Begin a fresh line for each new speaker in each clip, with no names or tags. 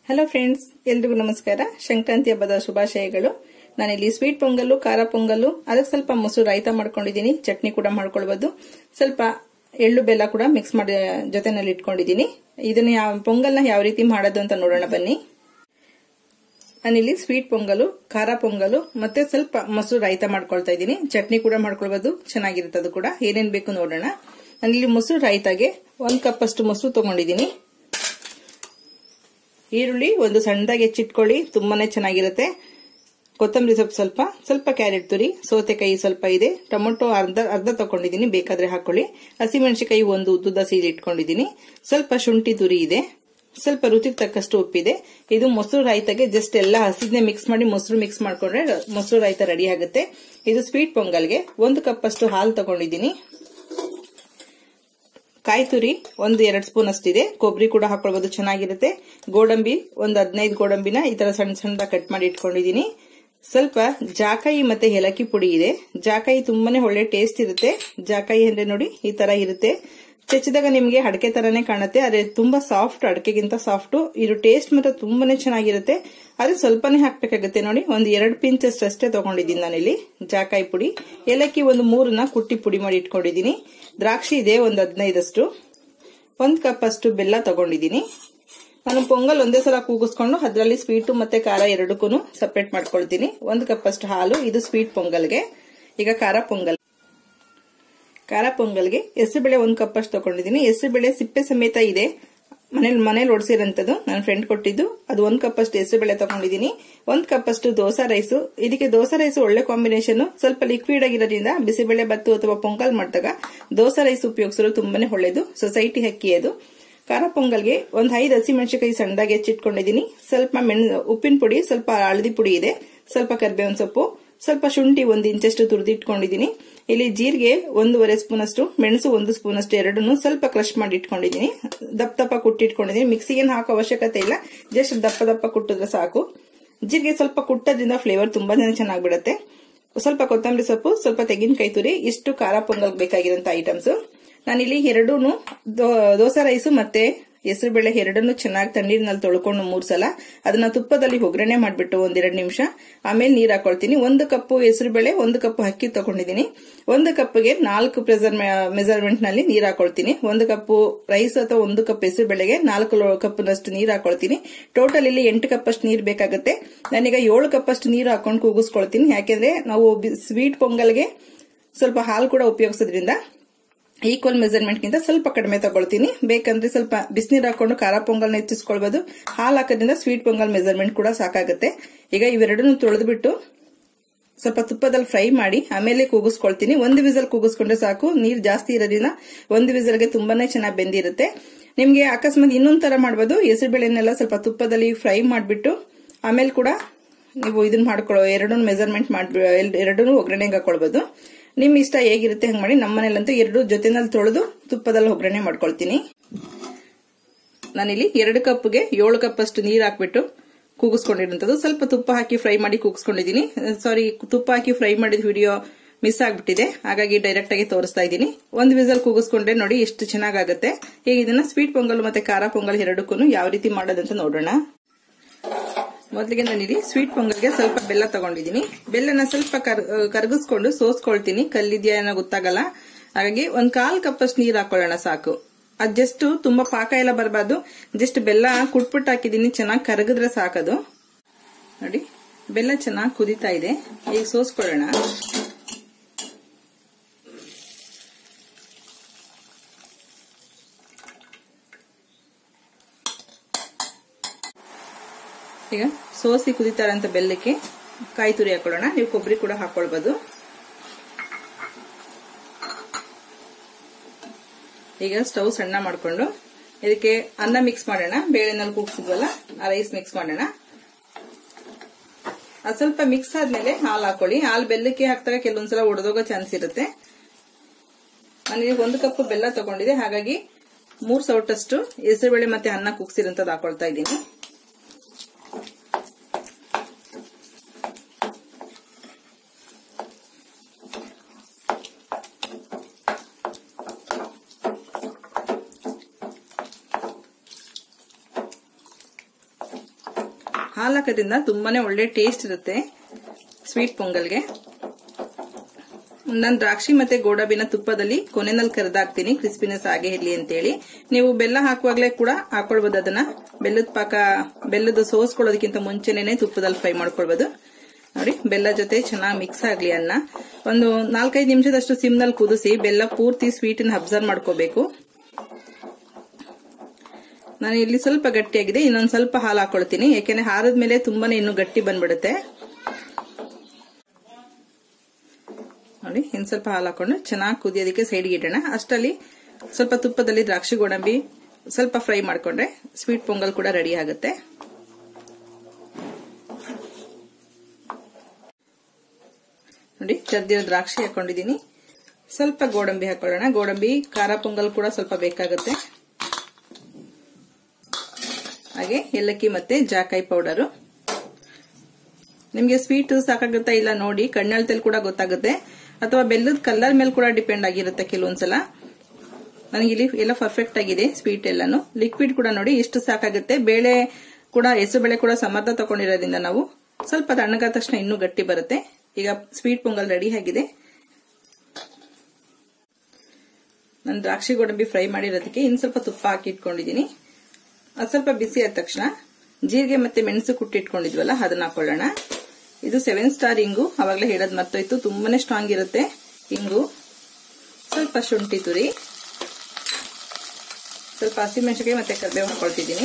hello friends ಎಲ್ರಿಗೂ ನಮಸ್ಕಾರ ಸಂಕ್ರಾಂತಿ ಹಬ್ಬದ ಶುಭಾಶಯಗಳು ನಾನಿಲ್ಲಿ ಸ್ವೀಟ್ ಪೊಂಗಲ್ಲು ಖಾರ ಪೊಂಗಲ್ಲು ಅದಕ್ಕೆ ಸ್ವಲ್ಪ ಮೊಸರು ರಾಯ್ತ ಮಾಡ್ಕೊಂಡಿದ್ದೀನಿ ಚಟ್ನಿ ಕೂಡ ಮಾಡ್ಕೊಳ್ಬೋದು ಸ್ವಲ್ಪ ಎಳ್ಳು ಬೆಲ್ಲ ಕೂಡ ಮಿಕ್ಸ್ ಮಾಡಿ ಜೊತೆನಲ್ಲಿ ಇಟ್ಕೊಂಡಿದ್ದೀನಿ ಇದನ್ನ ಯಾವ ಪೊಂಗಲ್ನ ಯಾವ ರೀತಿ ಮಾಡೋದು ಅಂತ ನೋಡೋಣ ಬನ್ನಿ ನಾನಿಲ್ಲಿ ಸ್ವೀಟ್ ಪೊಂಗಲು ಖಾರ ಪೊಂಗಲು ಮತ್ತೆ ಸ್ವಲ್ಪ ಮೊಸರು ರಾಯ್ತ ಮಾಡ್ಕೊಳ್ತಾ ಇದ್ದೀನಿ ಚಟ್ನಿ ಕೂಡ ಮಾಡ್ಕೊಳ್ಬೋದು ಚೆನ್ನಾಗಿರುತ್ತೆ ಅದು ಕೂಡ ಏನೇನ್ ಬೇಕು ನೋಡೋಣ ನಾನಿಲ್ಲಿ ಮೊಸರು ರಾಯ್ತಾಗೆ ಒಂದ್ ಕಪ್ ಅಷ್ಟು ಮೊಸರು ತಗೊಂಡಿದ್ದೀನಿ ಈರುಳ್ಳಿ ಒಂದು ಸಣ್ಣದಾಗಿ ಹೆಚ್ಚಿಟ್ಕೊಳ್ಳಿ ತುಂಬಾನೇ ಚೆನ್ನಾಗಿರುತ್ತೆ ಕೊತ್ತಂಬರಿ ಸೊಪ್ಪು ಸ್ವಲ್ಪ ಸ್ವಲ್ಪ ಕ್ಯಾರೆಟ್ ತುರಿ ಸೌತೆಕಾಯಿ ಸ್ವಲ್ಪ ಇದೆ ಟೊಮೊಟೊ ಅರ್ಧ ಅರ್ಧ ತಗೊಂಡಿದ್ದೀನಿ ಬೇಕಾದ್ರೆ ಹಾಕೊಳ್ಳಿ ಹಸಿಮೆಣಸಿಕಾಯಿ ಒಂದು ಉದ್ದುದ ಸೀರೆ ಇಟ್ಕೊಂಡಿದ್ದೀನಿ ಸ್ವಲ್ಪ ಶುಂಠಿ ತುರಿ ಇದೆ ಸ್ವಲ್ಪ ರುಚಿಗೆ ತಕ್ಕಷ್ಟು ಉಪ್ಪಿದೆ ಇದು ಮೊಸರು ರಾಯ್ತಾಗೆ ಜಸ್ಟ್ ಎಲ್ಲ ಹಸಿದ್ನೆ ಮಿಕ್ಸ್ ಮಾಡಿ ಮೊಸರು ಮಿಕ್ಸ್ ಮಾಡ್ಕೊಂಡ್ರೆ ಮೊಸರು ರಾಯ್ತ ರೆಡಿ ಆಗುತ್ತೆ ಇದು ಸ್ವೀಟ್ ಪೊಂಗಲ್ಗೆ ಒಂದು ಕಪ್ ಅಷ್ಟು ಹಾಲು ತಗೊಂಡಿದ್ದೀನಿ ಕಾಯಿ ತುರಿ ಒಂದು ಎರಡು ಸ್ಪೂನ್ ಅಷ್ಟಿದೆ ಕೊಬ್ಬರಿ ಕೂಡ ಹಾಕೊಳ್ಬಹುದು ಚೆನ್ನಾಗಿರುತ್ತೆ ಗೋಡಂಬಿ ಒಂದು ಹದಿನೈದು ಗೋಡಂಬಿನ ಈ ತರ ಸಣ್ಣ ಸಣ್ಣದಾಗಿ ಕಟ್ ಮಾಡಿ ಇಟ್ಕೊಂಡಿದ್ದೀನಿ ಸ್ವಲ್ಪ ಜಾಕಾಯಿ ಮತ್ತೆ ಏಲಕ್ಕಿ ಪುಡಿ ಇದೆ ಜಾಕಾಯಿ ತುಂಬಾನೇ ಒಳ್ಳೆ ಟೇಸ್ಟ್ ಇರುತ್ತೆ ಜಾಕಾಯಿ ಅಂದ್ರೆ ನೋಡಿ ಈ ತರ ಇರುತ್ತೆ ಚಚ್ಚಿದಾಗ ನಿಮಗೆ ಅಡಕೆ ತರಾನೇ ಕಾಣುತ್ತೆ ಅದೇ ತುಂಬಾ ಸಾಫ್ಟ್ ಅಡಕೆಗಿಂತ ಸಾಫ್ಟ್ ಇದು ಟೇಸ್ಟ್ ಮಾತ್ರ ತುಂಬಾನೇ ಚೆನ್ನಾಗಿರುತ್ತೆ ಅದೇ ಸ್ವಲ್ಪನೇ ಹಾಕ್ಬೇಕಾಗುತ್ತೆ ನೋಡಿ ಒಂದು ಎರಡು ಪಿಂಚ್ ಅಷ್ಟೇ ತಗೊಂಡಿದ್ದೀನಿ ನಾನಿಲ್ಲಿ ಜಾಕಾಯಿ ಪುಡಿ ಏಲಕ್ಕಿ ಒಂದು ಮೂರನ್ನ ಕುಟ್ಟಿ ಪುಡಿ ಮಾಡಿ ಇಟ್ಕೊಂಡಿದ್ದೀನಿ ದ್ರಾಕ್ಷಿ ಇದೆ ಒಂದು ಹದಿನೈದಷ್ಟು ಒಂದ್ ಕಪ್ ಅಷ್ಟು ಬೆಲ್ಲ ತಗೊಂಡಿದ್ದೀನಿ ನಾನು ಪೊಂಗಲ್ ಒಂದೇ ಸಲ ಕೂಗಿಸ್ಕೊಂಡು ಅದರಲ್ಲಿ ಸ್ವೀಟು ಮತ್ತೆ ಖಾರ ಎರಡಕ್ಕೂ ಸಪ್ರೇಟ್ ಮಾಡ್ಕೊಳ್ತೀನಿ ಒಂದು ಕಪ್ ಅಷ್ಟು ಹಾಲು ಇದು ಸ್ವೀಟ್ ಪೊಂಗಲ್ಗೆ ಈಗ ಖಾರ ಪೊಂಗಲ್ ಖಾರ ಪೊಂಗಲ್ಗೆ ಹೆಸರುಬೇಳೆ ಒಂದು ಕಪ್ ಅಷ್ಟು ತಗೊಂಡಿದ್ದೀನಿ ಹೆಸರುಬೇಳೆ ಸಿಪ್ಪೆ ಸಮೇತ ಇದೆ ಮನೇಲಿ ಮನೇಲಿ ಒಡಿಸಿರೋಂಥದ್ದು ನನ್ನ ಫ್ರೆಂಡ್ ಕೊಟ್ಟಿದ್ದು ಅದು ಒಂದು ಕಪ್ ಅಷ್ಟು ಹೆಸರುಬೇಳೆ ತಗೊಂಡಿದ್ದೀನಿ ಒಂದು ಕಪ್ ಅಷ್ಟು ದೋಸಾ ರೈಸು ಇದಕ್ಕೆ ದೋಸಾ ರೈಸ್ ಒಳ್ಳೆ ಕಾಂಬಿನೇಷನ್ ಸ್ವಲ್ಪ ಲಿಕ್ವಿಡ್ ಆಗಿರೋದ್ರಿಂದ ಬಿಸಿಬೇಳೆ ಬತ್ತು ಅಥವಾ ಪೊಂಗಲ್ ಮಾಡಿದಾಗ ದೋಸಾ ರೈಸ್ ಉಪಯೋಗಿಸಲು ತುಂಬಾನೇ ಒಳ್ಳೇದು ಸೊಸೈಟಿ ಅಕ್ಕಿ ಅದು ಖಾರ ಪೊಂಗಲ್ಗೆ ಒಂದು ಐದು ಹಸಿ ಮೆಣಸಿನಕಾಯಿ ಸಣ್ಣದಾಗಿ ಹೆಚ್ಚಿಟ್ಕೊಂಡಿದ್ದೀನಿ ಸ್ವಲ್ಪ ಮೆಣ್ ಉಪ್ಪಿನ ಪುಡಿ ಸ್ವಲ್ಪ ಹಳದಿ ಪುಡಿ ಇದೆ ಸ್ವಲ್ಪ ಕರ್ಬೇವಿನ ಸೊಪ್ಪು ಸ್ವಲ್ಪ ಶುಂಠಿ ಒಂದು ಇಂಚಷ್ಟು ತುರಿದಿಟ್ಕೊಂಡಿದ್ದೀನಿ ಇಲ್ಲಿ ಜೀರಿಗೆ ಒಂದೂವರೆ ಸ್ಪೂನ್ ಅಷ್ಟು ಮೆಣಸು ಒಂದು ಸ್ಪೂನ್ ಅಷ್ಟು ಎರಡನ್ನು ಸ್ವಲ್ಪ ಕ್ರಶ್ ಮಾಡಿ ಇಟ್ಕೊಂಡಿದ್ದೀನಿ ದಪ್ಪ ದಪ್ಪ ಕುಟ್ಟಿಟ್ಕೊಂಡಿದ್ದೀನಿ ಮಿಕ್ಸಿಗೆ ಹಾಕೋ ಅವಶ್ಯಕತೆ ಇಲ್ಲ ಜಸ್ಟ್ ದಪ್ಪ ದಪ್ಪ ಕುಟ್ಟಿದ್ರೆ ಸಾಕು ಜೀರಿಗೆ ಸ್ವಲ್ಪ ಕುಟ್ಟೋದ್ರಿಂದ ಫ್ಲೇವರ್ ತುಂಬಾ ಚೆನ್ನಾಗಿ ಬಿಡುತ್ತೆ ಸ್ವಲ್ಪ ಕೊತ್ತಂಬರಿ ಸೊಪ್ಪು ಸ್ವಲ್ಪ ತೆಂಗಿನಕಾಯಿ ತುರಿ ಇಷ್ಟು ಖಾರ ಪೊಂಗಲ್ ಬೇಕಾಗಿರೋಂಥ ಐಟಮ್ಸ್ ನಾನಿಲ್ಲಿ ಎರಡೂ ದೋಸಾ ರೈಸು ಮತ್ತೆ ಹೆಸರುಬೇಳೆ ಎರಡನ್ನು ಚೆನ್ನಾಗಿ ತಣ್ಣೀರಿನಲ್ಲಿ ತೊಳ್ಕೊಂಡು ಮೂರ್ ಸಲ ಅದನ್ನ ತುಪ್ಪದಲ್ಲಿ ಒಗ್ಗರಣೆ ಮಾಡಿಬಿಟ್ಟು ಒಂದೆರಡು ನಿಮಿಷ ಆಮೇಲೆ ನೀರ್ ಹಾಕೊಳ್ತೀನಿ ಒಂದು ಕಪ್ಪು ಹೆಸರುಬೇಳೆ ಒಂದು ಕಪ್ ಅಕ್ಕಿ ತಗೊಂಡಿದ್ದೀನಿ ಒಂದು ಕಪ್ಗೆ ನಾಲ್ಕು ಪ್ರೆಸರ್ ಮೆಜರ್ಮೆಂಟ್ ನಲ್ಲಿ ನೀರ್ ಹಾಕೊಳ್ತೀನಿ ಒಂದು ಕಪ್ಪು ರೈಸ್ ಅಥವಾ ಒಂದು ಕಪ್ ಹೆಸರುಬೇಳೆಗೆ ನಾಲ್ಕು ಕಪ್ನಷ್ಟು ನೀರ್ ಹಾಕೊಳ್ತೀನಿ ಟೋಟಲ್ ಇಲ್ಲಿ ಎಂಟು ಕಪ್ ಅಷ್ಟು ನೀರ್ ಬೇಕಾಗುತ್ತೆ ನಾನೀಗ ಏಳು ಕಪ್ ಅಷ್ಟು ನೀರು ಹಾಕೊಂಡು ಕೂಗಿಸ್ಕೊಳ್ತೀನಿ ಯಾಕೆಂದ್ರೆ ನಾವು ಸ್ವೀಟ್ ಪೊಂಗಲ್ಗೆ ಸ್ವಲ್ಪ ಹಾಲು ಕೂಡ ಉಪಯೋಗಿಸೋದ್ರಿಂದ ಈಕ್ವಲ್ ಮೆಜರ್ಮೆಂಟ್ ಗಿಂತ ಸ್ವಲ್ಪ ಕಡಿಮೆ ತಗೊಳ್ತೀನಿ ಬೇಕಂದ್ರೆ ಸ್ವಲ್ಪ ಬಿಸಿನೀರು ಹಾಕೊಂಡು ಖಾರ ಪೊಂಗಲ್ನ ಹೆಚ್ಚಿಸ್ಕೊಳ್ಬಹುದು ಹಾಲು ಹಾಕೋದ್ರಿಂದ ಸ್ವೀಟ್ ಪೊಂಗಲ್ ಮೆಜರ್ಮೆಂಟ್ ಕೂಡ ಸಾಕಾಗುತ್ತೆ ಈಗ ಇವೆರಡನ್ನು ತೊಳೆದ್ಬಿಟ್ಟು ಸ್ವಲ್ಪ ತುಪ್ಪದಲ್ಲಿ ಫ್ರೈ ಮಾಡಿ ಆಮೇಲೆ ಕೂಗಿಸ್ಕೊಳ್ತೀನಿ ಒಂದು ವಿಸಲ್ ಕೂಗಿಸ್ಕೊಂಡ್ರೆ ಸಾಕು ನೀರು ಜಾಸ್ತಿ ಇರೋದ್ರಿಂದ ಒಂದು ವಿಸಲ್ಗೆ ತುಂಬಾನೇ ಚೆನ್ನಾಗಿ ಬೆಂದಿರುತ್ತೆ ನಿಮ್ಗೆ ಅಕಸ್ಮಾತ್ ಇನ್ನೊಂದ್ ತರ ಮಾಡಬಹುದು ಹೆಸರುಬೇಳೆನೆಲ್ಲ ಸ್ವಲ್ಪ ತುಪ್ಪದಲ್ಲಿ ಫ್ರೈ ಮಾಡಿಬಿಟ್ಟು ಆಮೇಲೆ ಕೂಡ ನೀವು ಇದನ್ನ ಮಾಡ್ಕೊಳ್ಳೋ ಎರಡನ್ನೂ ಮೆಜರ್ಮೆಂಟ್ ಮಾಡಿ ಎರಡನ್ನೂ ಒಗ್ಗರಣೆಗೆ ಹಾಕೊಳ್ಬಹುದು ನಿಮ್ ಇಷ್ಟ ಹೇಗಿರುತ್ತೆ ಹಂಗ್ ಮಾಡಿ ನಮ್ಮ ಮನೇಲಂತೂ ಎರಡು ಜೊತೆನಲ್ಲಿ ತೊಳೆದು ತುಪ್ಪದಲ್ಲಿ ಒಗ್ಗರಣೆ ಮಾಡ್ಕೊಳ್ತೀನಿ ನಾನಿಲ್ಲಿ ಎರಡು ಕಪ್ಗೆ ಏಳು ಕಪ್ ಅಷ್ಟು ನೀರು ಹಾಕ್ಬಿಟ್ಟು ಕೂಗಿಸ್ಕೊಂಡಿರೋಂಥದ್ದು ಸ್ವಲ್ಪ ತುಪ್ಪ ಹಾಕಿ ಫ್ರೈ ಮಾಡಿ ಕೂಗಿಸ್ಕೊಂಡಿದ್ದೀನಿ ಸಾರಿ ತುಪ್ಪ ಹಾಕಿ ಫ್ರೈ ಮಾಡಿದ ವಿಡಿಯೋ ಮಿಸ್ ಆಗ್ಬಿಟ್ಟಿದೆ ಹಾಗಾಗಿ ಡೈರೆಕ್ಟ್ ಆಗಿ ತೋರಿಸ್ತಾ ಇದ್ದೀನಿ ಒಂದು ವಿಸಲ್ ಕೂಗಿಸ್ಕೊಂಡ್ರೆ ನೋಡಿ ಎಷ್ಟು ಚೆನ್ನಾಗಾಗುತ್ತೆ ಈಗ ಇದನ್ನ ಸ್ವೀಟ್ ಪೊಂಗಲ್ ಮತ್ತೆ ಖಾರ ಪೊಂಗಲ್ ಎರಡಕ್ಕೂ ಯಾವ ರೀತಿ ಮಾಡೋದಂತ ನೋಡೋಣ ಮೊದಲಿಗೆ ನಾನಿಲ್ಲಿ ಸ್ವೀಟ್ ಪೊಂಗಲ್ಗೆ ಸ್ವಲ್ಪ ಬೆಲ್ಲ ತಗೊಂಡಿದ್ದೀನಿ ಬೆಲ್ಲನ ಸ್ವಲ್ಪ ಕರಗಿಸ್ಕೊಂಡು ಸೋಸ್ಕೊಳ್ತೀನಿ ಕಲ್ಲಿದ್ಯಾ ಏನೋ ಗೊತ್ತಾಗಲ್ಲ ಹಾಗಾಗಿ ಒಂದ್ ಕಾಲ್ ಕಪ್ ಅಷ್ಟು ನೀರ್ ಹಾಕೊಳ್ಳೋಣ ಸಾಕು ಅದ್ ಜಸ್ಟ್ ತುಂಬಾ ಪಾಕ ಎಲ್ಲ ಬರಬಾರ್ದು ಜಸ್ಟ್ ಬೆಲ್ಲ ಕುಟ್ಬಿಟ್ಟು ಹಾಕಿದೀನಿ ಚೆನ್ನಾಗಿ ಕರಗಿದ್ರೆ ಸಾಕದು ನೋಡಿ ಬೆಲ್ಲ ಚೆನ್ನಾಗಿ ಕುದೀತಾ ಇದೆ ಈಗ ಸೋಸ್ಕೊಳ್ಳೋಣ ಈಗ ಸೋಸಿ ಕುದಿತಾರಂತ ಬೆಲ್ಲಕ್ಕೆ ಕಾಯಿ ತುರಿ ಹಾಕೊಳ್ಳೋಣ ನೀವು ಕೊಬ್ಬರಿ ಕೂಡ ಹಾಕೊಳ್ಬಹುದು ಈಗ ಸ್ಟವ್ ಸಣ್ಣ ಮಾಡ್ಕೊಂಡು ಇದಕ್ಕೆ ಅನ್ನ ಮಿಕ್ಸ್ ಮಾಡೋಣ ಬೇಳೆನಲ್ಲಿ ಕೂಗ್ಸಿದ್ವಲ್ಲ ಆ ರೈಸ್ ಮಿಕ್ಸ್ ಮಾಡೋಣ ಅದು ಸ್ವಲ್ಪ ಮಿಕ್ಸ್ ಆದ್ಮೇಲೆ ಹಾಲು ಹಾಕೊಳ್ಳಿ ಹಾಲು ಬೆಲ್ಲಕ್ಕೆ ಹಾಕ್ದಾಗ ಕೆಲವೊಂದ್ಸಲ ಒಡೆದೋಗೋ ಚಾನ್ಸ್ ಇರುತ್ತೆ ನಾನು ಒಂದು ಕಪ್ ಬೆಲ್ಲ ತಗೊಂಡಿದೆ ಹಾಗಾಗಿ ಮೂರ್ ಸೌಟಷ್ಟು ಹೆಸರುಬೇಳೆ ಮತ್ತೆ ಅನ್ನ ಕೂಗ್ಸಿರೋಂಥದ್ದು ಹಾಕೊಳ್ತಾ ಇದ್ದೀನಿ ಹಾಲು ಹಾಕೋದ್ರಿಂದ ತುಂಬಾನೇ ಒಳ್ಳೆ ಟೇಸ್ಟ್ ಇರುತ್ತೆ ಸ್ವೀಟ್ ಪೊಂಗಲ್ಗೆ ನಾನು ದ್ರಾಕ್ಷಿ ಮತ್ತೆ ಗೋಡಂಬಿನ ತುಪ್ಪದಲ್ಲಿ ಕೊನೆನಲ್ಲಿ ಕರೆದಾಕ್ತೀನಿ ಕ್ರಿಸ್ಪಿನೆಸ್ ಹಾಗೆ ಇರ್ಲಿ ಅಂತೇಳಿ ನೀವು ಬೆಲ್ಲ ಹಾಕುವಾಗ್ಲೇ ಕೂಡ ಹಾಕೊಳ್ಬೋದು ಅದನ್ನ ಬೆಲ್ಲದ ಪಾಕ ಬೆಲ್ಲದ ಸೋಸ್ಕೊಳ್ಳೋದಕ್ಕಿಂತ ಮುಂಚೆನೆ ತುಪ್ಪದಲ್ಲಿ ಫ್ರೈ ಮಾಡ್ಕೊಳ್ಬೋದು ನೋಡಿ ಬೆಲ್ಲ ಜೊತೆ ಚೆನ್ನಾಗಿ ಮಿಕ್ಸ್ ಆಗ್ಲಿ ಅನ್ನ ಒಂದು ನಾಲ್ಕೈದು ನಿಮಿಷದಷ್ಟು ಸಿಮ್ನಲ್ಲಿ ಕುದಿಸಿ ಬೆಲ್ಲ ಪೂರ್ತಿ ಸ್ವೀಟನ್ನ ಅಬ್ಸರ್ವ್ ಮಾಡ್ಕೋಬೇಕು ನಾನು ಇಲ್ಲಿ ಸ್ವಲ್ಪ ಗಟ್ಟಿಯಾಗಿದೆ ಇನ್ನೊಂದು ಸ್ವಲ್ಪ ಹಾಲು ಹಾಕೊಳ್ತೀನಿ ಯಾಕೆಂದ್ರೆ ಹಾರದ ಮೇಲೆ ತುಂಬಾನೇ ಇನ್ನು ಗಟ್ಟಿ ಬಂದ್ಬಿಡುತ್ತೆ ನೋಡಿ ಇನ್ನು ಸ್ವಲ್ಪ ಹಾಲು ಹಾಕೊಂಡು ಚೆನ್ನಾಗಿ ಕುದಿಯೋದಕ್ಕೆ ಸೈಡ್ಗೆ ಇಡೋಣ ಅಷ್ಟರಲ್ಲಿ ಸ್ವಲ್ಪ ತುಪ್ಪದಲ್ಲಿ ದ್ರಾಕ್ಷಿ ಗೋಡಂಬಿ ಸ್ವಲ್ಪ ಫ್ರೈ ಮಾಡ್ಕೊಂಡ್ರೆ ಸ್ವೀಟ್ ಪೊಂಗಲ್ ಕೂಡ ರೆಡಿ ಆಗುತ್ತೆ ನೋಡಿ ಜರ್ದಿರೋ ದ್ರಾಕ್ಷಿ ಹಾಕೊಂಡಿದ್ದೀನಿ ಸ್ವಲ್ಪ ಗೋಡಂಬಿ ಹಾಕೊಳ್ಳೋಣ ಗೋಡಂಬಿ ಖಾರ ಪೊಂಗಲ್ ಕೂಡ ಸ್ವಲ್ಪ ಬೇಕಾಗುತ್ತೆ ಹಾಗೆ ಏಲಕ್ಕಿ ಮತ್ತೆ ಜಾಕಾಯಿ ಪೌಡರು ನಿಮ್ಗೆ ಸ್ವೀಟ್ ಸಾಕಾಗುತ್ತಾ ಇಲ್ಲ ನೋಡಿ ಕಣ್ಣಳ್ತಲ್ಲಿ ಕೂಡ ಗೊತ್ತಾಗುತ್ತೆ ಅಥವಾ ಬೆಲ್ಲದ ಕಲರ್ ಮೇಲೆ ಕೂಡ ಡಿಪೆಂಡ್ ಆಗಿರುತ್ತೆ ಕೆಲವೊಂದ್ಸಲ ನನಗೆ ಇಲ್ಲಿ ಎಲ್ಲ ಪರ್ಫೆಕ್ಟ್ ಆಗಿದೆ ಸ್ವೀಟ್ ಎಲ್ಲಾನು ಲಿಕ್ವಿಡ್ ಕೂಡ ನೋಡಿ ಇಷ್ಟು ಸಾಕಾಗುತ್ತೆ ಬೇಳೆ ಕೂಡ ಹೆಸರು ಬೇಳೆ ಕೂಡ ಸಮರ್ಥ ತಗೊಂಡಿರೋದ್ರಿಂದ ನಾವು ಸ್ವಲ್ಪ ತಣ್ಣಗಾದ ತಕ್ಷಣ ಇನ್ನೂ ಗಟ್ಟಿ ಬರುತ್ತೆ ಈಗ ಸ್ವೀಟ್ ಪೊಂಗಲ್ ರೆಡಿ ಆಗಿದೆ ನಾನು ದ್ರಾಕ್ಷಿ ಗೋಡಂಬಿ ಫ್ರೈ ಮಾಡಿರೋದಕ್ಕೆ ಇನ್ನು ಸ್ವಲ್ಪ ತುಪ್ಪ ಹಾಕಿ ಇಟ್ಕೊಂಡಿದ್ದೀನಿ ಅದು ಸ್ವಲ್ಪ ಬಿಸಿ ಆದ ತಕ್ಷಣ ಜೀರಿಗೆ ಮತ್ತೆ ಮೆಣಸು ಕುಟ್ಟಿಟ್ಕೊಂಡಿದ್ವಲ್ಲ ಅದನ್ನ ಹಾಕೊಳ್ಳೋಣ ಇದು ಸೆವೆನ್ ಸ್ಟಾರ್ ಇಂಗು ಅವಾಗಲೇ ಹೇಳೋದು ಮರ್ತೋಯ್ತು ತುಂಬಾನೇ ಸ್ಟ್ರಾಂಗ್ ಇರುತ್ತೆ ಇಂಗು ಸ್ವಲ್ಪ ಶುಂಠಿ ತುರಿ ಸ್ವಲ್ಪ ಹಸಿಮೆಣಸಿಗೆ ಮತ್ತೆ ಕರ್ಬೇವು ಹಾಕೊಳ್ತಿದ್ದೀನಿ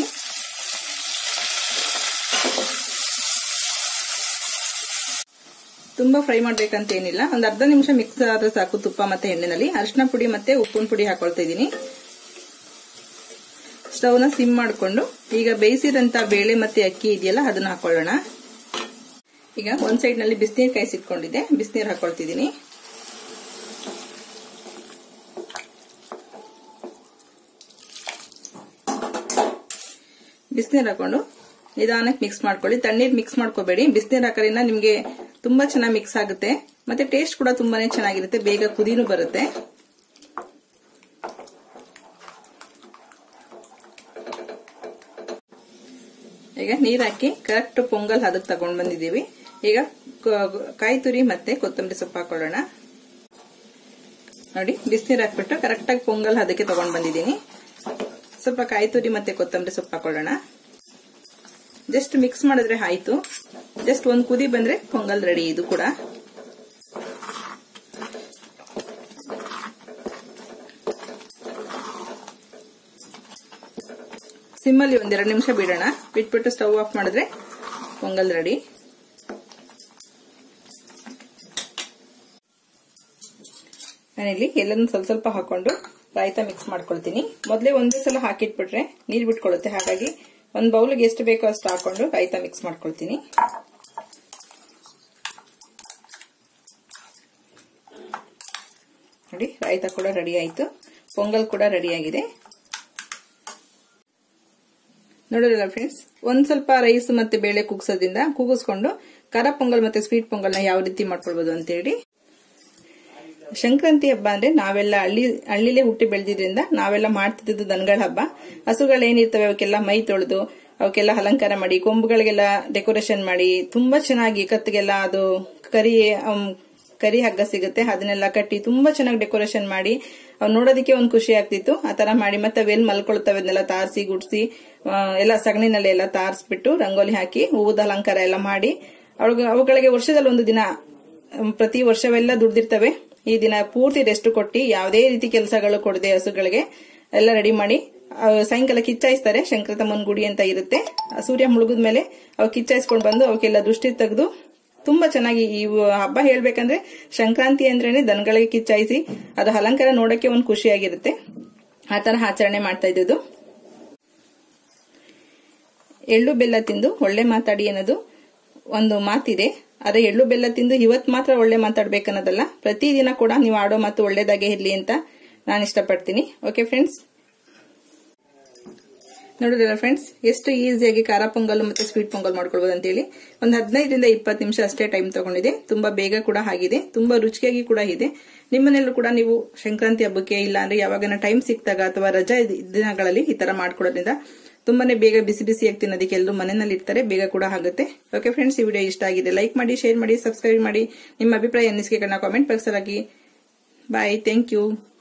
ತುಂಬಾ ಫ್ರೈ ಮಾಡ್ಬೇಕಂತ ಏನಿಲ್ಲ ಒಂದ್ ಅರ್ಧ ನಿಮಿಷ ಮಿಕ್ಸ್ ಆದ್ರೆ ಸಾಕು ತುಪ್ಪ ಮತ್ತೆ ಎಣ್ಣೆನಲ್ಲಿ ಅರಿಶಿನ ಪುಡಿ ಮತ್ತೆ ಉಪ್ಪಿನ ಪುಡಿ ಹಾಕೊಳ್ತಾ ಇದ್ದೀನಿ ಸ್ಟವ್ ನ ಸಿಮ್ ಮಾಡಿಕೊಂಡು ಈಗ ಬೇಯಿಸಿದಂತ ಬೇಳೆ ಮತ್ತೆ ಅಕ್ಕಿ ಇದೆಯಲ್ಲ ಅದನ್ನ ಹಾಕೊಳ್ಳೋಣ ಈಗ ಒಂದ್ ಸೈಡ್ ನಲ್ಲಿ ಬಿಸಿನೀರು ಕಾಯಿಸಿಟ್ಕೊಂಡಿದ್ದೆ ಬಿಸಿನೀರು ಹಾಕೊಳ್ತಿದ್ದೀನಿ ಬಿಸಿನೀರು ಹಾಕೊಂಡು ನಿಧಾನಕ್ಕೆ ಮಿಕ್ಸ್ ಮಾಡ್ಕೊಳ್ಳಿ ತಣ್ಣೀರ್ ಮಿಕ್ಸ್ ಮಾಡ್ಕೋಬೇಡಿ ಬಿಸಿನೀರು ಹಾಕೋದ್ರಿಂದ ನಿಮ್ಗೆ ತುಂಬಾ ಚೆನ್ನಾಗಿ ಮಿಕ್ಸ್ ಆಗುತ್ತೆ ಮತ್ತೆ ಟೇಸ್ಟ್ ಕೂಡ ತುಂಬಾನೇ ಚೆನ್ನಾಗಿರುತ್ತೆ ಬೇಗ ಕುದಿನೂ ಬರುತ್ತೆ ಈಗ ನೀರ್ ಹಾಕಿ ಕರೆಕ್ಟ್ ಪೊಂಗಲ್ ಹದಕ್ಕೆ ತಗೊಂಡ್ ಬಂದಿದ್ದೀವಿ ಈಗ ಕಾಯಿ ತುರಿ ಮತ್ತೆ ಕೊತ್ತಂಬರಿ ಸೊಪ್ಪು ಹಾಕೊಳ್ಳೋಣ ನೋಡಿ ಬಿಸಿನೀರ್ ಹಾಕ್ಬಿಟ್ಟು ಕರೆಕ್ಟ್ ಆಗಿ ಪೊಂಗಲ್ ಹದಕ್ಕೆ ತಗೊಂಡ್ ಬಂದಿದ್ದೀನಿ ಸ್ವಲ್ಪ ಕಾಯಿ ತುರಿ ಮತ್ತೆ ಕೊತ್ತಂಬರಿ ಸೊಪ್ಪು ಹಾಕೊಳ್ಳೋಣ ಜಸ್ಟ್ ಮಿಕ್ಸ್ ಮಾಡಿದ್ರೆ ಆಯ್ತು ಜಸ್ಟ್ ಒಂದ್ ಕುದಿ ಬಂದ್ರೆ ಪೊಂಗಲ್ ರೆಡಿ ಇದು ಕೂಡ ಸಿಮ್ಮಲ್ಲಿ ಒಂದೆರಡು ನಿಮಿಷ ಬಿಡೋಣ ಬಿಟ್ಬಿಟ್ಟು ಸ್ಟವ್ ಆಫ್ ಮಾಡಿದ್ರೆ ಪೊಂಗಲ್ ರೆಡಿ ನಾನಿಲ್ಲಿ ಎಲ್ಲನೂ ಸ್ವಲ್ಪ ಸ್ವಲ್ಪ ಹಾಕೊಂಡು ರಾಯ್ತ ಮಿಕ್ಸ್ ಮಾಡ್ಕೊಳ್ತೀನಿ ಮೊದಲೇ ಒಂದೇ ಸಲ ಹಾಕಿಟ್ಬಿಟ್ರೆ ನೀರು ಬಿಟ್ಕೊಳ್ಳುತ್ತೆ ಹಾಗಾಗಿ ಒಂದು ಬೌಲ್ಗೆ ಎಷ್ಟು ಬೇಕೋ ಅಷ್ಟು ಹಾಕೊಂಡು ರಾಯ್ತ ಮಿಕ್ಸ್ ಮಾಡ್ಕೊಳ್ತೀನಿ ನೋಡಿ ರಾಯ್ತ ಕೂಡ ರೆಡಿ ಆಯ್ತು ಪೊಂಗಲ್ ಕೂಡ ರೆಡಿ ಆಗಿದೆ ನೋಡಿರಲ್ಲ ಫ್ರೆಂಡ್ಸ್ ಒಂದ್ ಸ್ವಲ್ಪ ರೈಸ್ ಮತ್ತೆ ಬೇಳೆ ಕುಗ್ಸೋದ್ರಿಂದ ಕೂಗಿಸ್ಕೊಂಡು ಖಾರ ಪೊಂಗಲ್ ಮತ್ತೆ ಸ್ವೀಟ್ ಪೊಂಗಲ್ನ ಯಾವ ರೀತಿ ಮಾಡ್ಕೊಳ್ಬಹುದು ಅಂತ ಹೇಳಿ ಸಂಕ್ರಾಂತಿ ಹಬ್ಬ ಅಂದ್ರೆ ನಾವೆಲ್ಲ ಹಳ್ಳಿ ಹಳ್ಳಿಲೇ ಹುಟ್ಟಿ ಬೆಳೆದಿದ್ರಿಂದ ನಾವೆಲ್ಲ ಮಾಡ್ತಿದ್ದು ದನಗಳ ಹಬ್ಬ ಹಸುಗಳು ಏನಿರ್ತವೆ ಅವಕ್ಕೆಲ್ಲ ಮೈ ತೊಳೆದು ಅವಕ್ಕೆಲ್ಲ ಅಲಂಕಾರ ಮಾಡಿ ಕೊಂಬುಗಳಿಗೆಲ್ಲ ಡೆಕೋರೇಷನ್ ಮಾಡಿ ತುಂಬಾ ಚೆನ್ನಾಗಿ ಕತ್ತಿಗೆಲ್ಲ ಅದು ಕರಿ ಕರಿ ಹಗ್ಗ ಸಿಗುತ್ತೆ ಅದನ್ನೆಲ್ಲ ಕಟ್ಟಿ ತುಂಬಾ ಚೆನ್ನಾಗಿ ಡೆಕೋರೇಷನ್ ಮಾಡಿ ಅವ್ ನೋಡೋದಕ್ಕೆ ಒಂದ್ ಖುಷಿ ಆಗ್ತಿತ್ತು ಆ ತರ ಮಾಡಿ ಮತ್ತೆ ಅವೆಲ್ ಮಲ್ಕೊಳ್ತವೆ ಅದನ್ನೆಲ್ಲ ತಾರಿಸಿ ಗುಡ್ಸಿ ಎಲ್ಲ ಸಗಣಿನಲ್ಲಿ ಎಲ್ಲ ತಾರಿಸ್ಬಿಟ್ಟು ರಂಗೋಲಿ ಹಾಕಿ ಹೂವದ ಅಲಂಕಾರ ಎಲ್ಲ ಮಾಡಿ ಅವುಗಳಿಗೆ ವರ್ಷದಲ್ಲಿ ಒಂದು ದಿನ ಪ್ರತಿ ವರ್ಷವೆಲ್ಲ ದುಡ್ದಿರ್ತವೆ ಈ ದಿನ ಪೂರ್ತಿ ರೆಸ್ಟ್ ಕೊಟ್ಟು ಯಾವುದೇ ರೀತಿ ಕೆಲಸಗಳು ಕೊಡದೆ ಹಸುಗಳಿಗೆ ಎಲ್ಲ ರೆಡಿ ಮಾಡಿ ಸಾಯಂಕಾಲ ಕಿಚ್ಚಾಯಿಸ್ತಾರೆ ಶಂಕರತಮ್ಮನ ಗುಡಿ ಅಂತ ಇರುತ್ತೆ ಸೂರ್ಯ ಮುಳುಗಿದ ಮೇಲೆ ಅವು ಕಿಚ್ಚಾಯಿಸ್ಕೊಂಡು ಬಂದು ಅವಕ್ಕೆಲ್ಲ ದೃಷ್ಟಿ ತೆಗೆದು ತುಂಬಾ ಚೆನ್ನಾಗಿ ಈ ಹಬ್ಬ ಹೇಳ್ಬೇಕಂದ್ರೆ ಸಂಕ್ರಾಂತಿ ಅಂದ್ರೇನೆ ದನಗಳಿಗೆ ಕಿಚ್ಚಾಯಿಸಿ ಅದು ಅಲಂಕಾರ ನೋಡಕ್ಕೆ ಒಂದು ಖುಷಿಯಾಗಿರುತ್ತೆ ಆ ತರ ಆಚರಣೆ ಮಾಡ್ತಾ ಇದ್ದದ್ದು ಎಳ್ಳು ಬೆಲ್ಲ ತಿಂದು ಒಳ್ಳೆ ಮಾತಾಡಿ ಅನ್ನೋದು ಒಂದು ಮಾತಿದೆ ಆದ್ರೆ ಎಳ್ಳು ಬೆಲ್ಲ ತಿಂದು ಇವತ್ ಮಾತ್ರ ಒಳ್ಳೆ ಮಾತಾಡ್ಬೇಕನ್ನೋದಲ್ಲ ಪ್ರತಿದಿನ ಕೂಡ ನೀವು ಆಡೋ ಮಾತು ಒಳ್ಳೇದಾಗೆ ಇರ್ಲಿ ಅಂತ ನಾನು ಇಷ್ಟಪಡ್ತೀನಿ ಓಕೆ ಫ್ರೆಂಡ್ಸ್ ನೋಡಿದ್ರಲ್ಲ ಫ್ರೆಂಡ್ಸ್ ಎಷ್ಟು ಈಸಿಯಾಗಿ ಖಾರ ಪೊಂಗಲ್ ಮತ್ತೆ ಸ್ವೀಟ್ ಪೊಂಗಲ್ ಮಾಡ್ಕೊಳ್ಬೋದು ಅಂತೇಳಿ ಒಂದು ಹದಿನೈದರಿಂದ ಇಪ್ಪತ್ತು ನಿಮಿಷ ಅಷ್ಟೇ ಟೈಮ್ ತಗೊಂಡಿದೆ ತುಂಬಾ ಬೇಗ ಕೂಡ ಆಗಿದೆ ತುಂಬಾ ರುಚಿಯಾಗಿ ಕೂಡ ಇದೆ ನಿಮ್ಮನೆಲ್ಲೂ ಕೂಡ ನೀವು ಸಂಕ್ರಾಂತಿ ಹಬ್ಬಕ್ಕೆ ಇಲ್ಲ ಅಂದ್ರೆ ಯಾವಾಗ ಟೈಮ್ ಸಿಕ್ತಾಗ ಅಥವಾ ರಜಾ ದಿನಗಳಲ್ಲಿ ಈ ತರ ಮಾಡ್ಕೊಡೋದ್ರಿಂದ ತುಂಬಾನೇ ಬೇಗ ಬಿಸಿ ಬಿಸಿಯಾಗಿ ತಿನ್ನೋದಕ್ಕೆ ಎಲ್ಲರೂ ಮನೆಯಲ್ಲಿ ಇರ್ತಾರೆ ಬೇಗ ಕೂಡ ಆಗುತ್ತೆ ಓಕೆ ಫ್ರೆಂಡ್ಸ್ ಈ ವಿಡಿಯೋ ಇಷ್ಟ ಆಗಿದೆ ಲೈಕ್ ಮಾಡಿ ಶೇರ್ ಮಾಡಿ ಸಬ್ಸ್ಕ್ರೈಬ್ ಮಾಡಿ ನಿಮ್ಮ ಅಭಿಪ್ರಾಯ ಅನಿಸಿಕೆಗಳನ್ನ ಕಾಮೆಂಟ್ ಬಾಕ್ಸ್ ಹಾಕಿ ಬಾಯ್ ಥ್ಯಾಂಕ್ ಯು